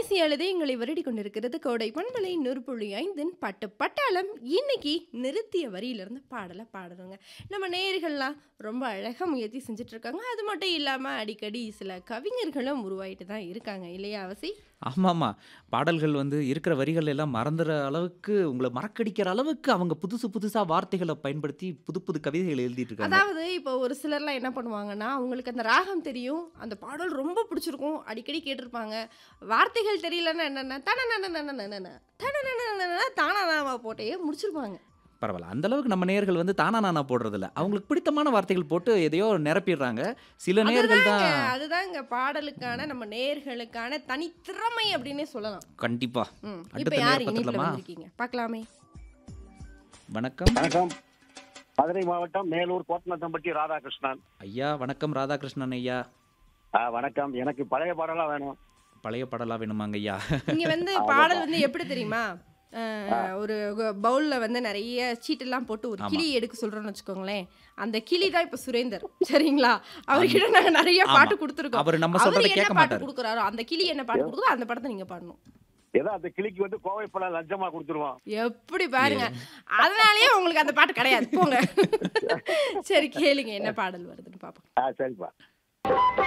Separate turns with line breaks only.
தேசிய இதயங்களை வருடி கொண்டிருக்கிறது கோடை பண்பலை நூறு புள்ளி ஐந்தின் பட்டு பட்டாளம் இன்னைக்கு நிறுத்திய வரியிலிருந்து பாடலை பாடணுங்க நம்ம நேயர்கள்லாம் ரொம்ப அழகாக முயற்சி செஞ்சுட்டு இருக்காங்க அது மட்டும் இல்லாமல் அடிக்கடி சில கவிஞர்களும் உருவாயிட்டு தான் இருக்காங்க இல்லையா அவசி
ஆமாமா. பாடல்கள் வந்து இருக்கிற வரிகள் எல்லாம் மறந்துற அளவுக்கு, உங்கள மறக்கடிக்கிற அளவுக்கு அவங்க புதுசு புதுசா வார்த்தைகள பயன்படுத்தி புது புது கவிதைகள் எழுதிட்டு இருக்காங்க.
அதாவது இப்போ ஒரு சிலர்லாம் என்ன பண்ணுவாங்கன்னா அவங்களுக்கு அந்த ராகம் தெரியும் அந்த பாடல் ரொம்ப பிடிச்சிருக்கும் அடிக்கடி கேட்டிருப்பாங்க வார்த்தைகள் தெரியலன்னா என்னென்ன தன தானானாவா போட்டே முடிச்சிருப்பாங்க
பரவால்ல. அந்த அளவுக்கு நம்ம நேயர்கள் வந்து தானா நானா போடுறதில்ல. அவங்களுக்கு பிடித்தமான வார்த்தைகள் போட்டு எதையோ நிரப்பிடுறாங்க. சில நேயர்கள் தான்
அதுதாங்க அதுதாங்க பாடலுக்கான நம்ம நேயர்களுக்கான தனித்திறமை அப்படின்னே சொல்லலாம்
கண்டிப்பா.
ம்
அடுத்த
இப்போ
நேயர்
யார் இணைப்பில்
பார்த்துடலாமா?
வந்திருக்கீங்க பார்க்கலாமே
வணக்கம்.
வணக்கம் மதுரை மாவட்டம் மேலூர் கோட்டநத்தம்பட்டி ராதாகிருஷ்ணன்
ஐயா வணக்கம் ராதாகிருஷ்ணன் ஐயா.
ஆ, வணக்கம் எனக்கு பழைய பாடலாம் வேணும்
பழைய பாடலா வேணுமாங்க ஐயா?
இங்க வந்து பாடல் வந்து எப்படி தெரியுமா அஹ், ஒரு பவுல்ல வந்து நிறைய சீட்டெல்லாம் போட்டு ஒரு
ஆமா.
கிளி எடுக்க சொல்றோம்னு வச்சுக்கோங்களேன் அந்த கிளி தான் இப்ப சுரேந்தர் சரிங்களா அவர்கிட்ட நாங்க நிறைய
ஆமா.
பாட்டு கொடுத்துருக்கோம்
அவரு நம்ம
அவர்
சொல்றதை
என்ன
கேட்க
பாட்டு
மாட்டாரு.
கொடுக்குறாரோ அந்த கிளி என்ன பாட்டு கொடுக்குதோ அந்த படத்தை நீங்க பாடணும்
ஏதோ அந்த கிளிக்கு வந்து கோவை பழம் லஞ்சமா கொடுத்துருவோம்
எப்படி பாருங்க அதனாலயே உங்களுக்கு அந்த பாட்டு கிடையாது போங்க சரி கேளுங்க என்ன பாடல் வருதுன்னு பாப்போம்
ஆ சரிப்பா